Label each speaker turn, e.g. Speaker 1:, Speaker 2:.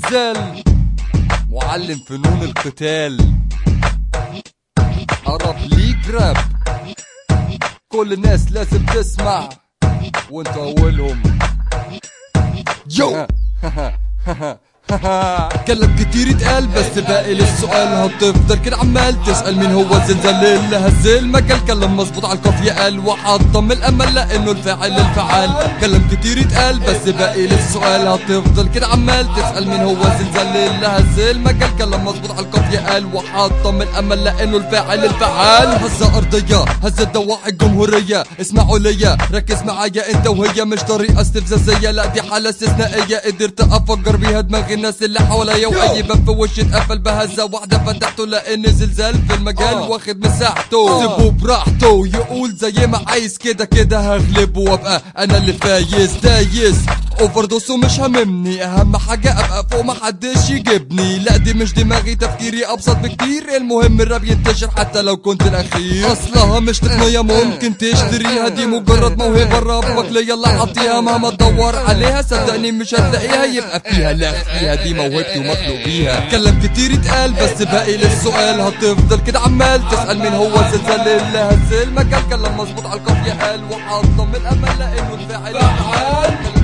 Speaker 1: زلزال معلم فنون القتال قرب ليك راب كل الناس لازم تسمع وانت اولهم يو كلام كتير اتقال بس باقي للسؤال هتفضل كده عمال تسأل مين هو الزلزال اللي هز المجال كلام مظبوط على القافية قال وحطم الامل لانه الفاعل الفعال كلام كتير اتقال بس باقي للسؤال هتفضل كده عمال تسأل مين هو الزلزال اللي هز المجال كلام مظبوط على القافية قال وحطم الامل لانه الفاعل الفعال هزة ارضية هزة دواعي الجمهورية اسمعوا ليا ركز معايا انت وهي مش طريقة استفزازية لا دي حالة استثنائية قدرت افجر بيها دماغ الناس اللي حواليا واي باب في وشي اتقفل بهزة واحدة فتحته لان زلزال في المجال واخد مساحته سيبه براحته يقول زي ما عايز كده كده هغلبه وابقى انا اللي فايز دايس اوفر دوس ومش هممني اهم حاجة ابقى فوق محدش يجيبني لا دي مش دماغي تفكيري ابسط بكتير المهم الراب ينتشر حتى لو كنت الاخير اصلها مش تقنية ممكن تشتريها دي مجرد موهبة ربك ليا الله حطيها مهما تدور عليها صدقني مش هتلاقيها يبقى فيها لا فيها دي موهبتي ومخلوق بيها كلام كتير اتقال بس باقي للسؤال هتفضل كده عمال تسأل مين هو الزلزال اللي هز المجال كلام مظبوط على القافية قال وحطم الامل لانه الفاعل فعال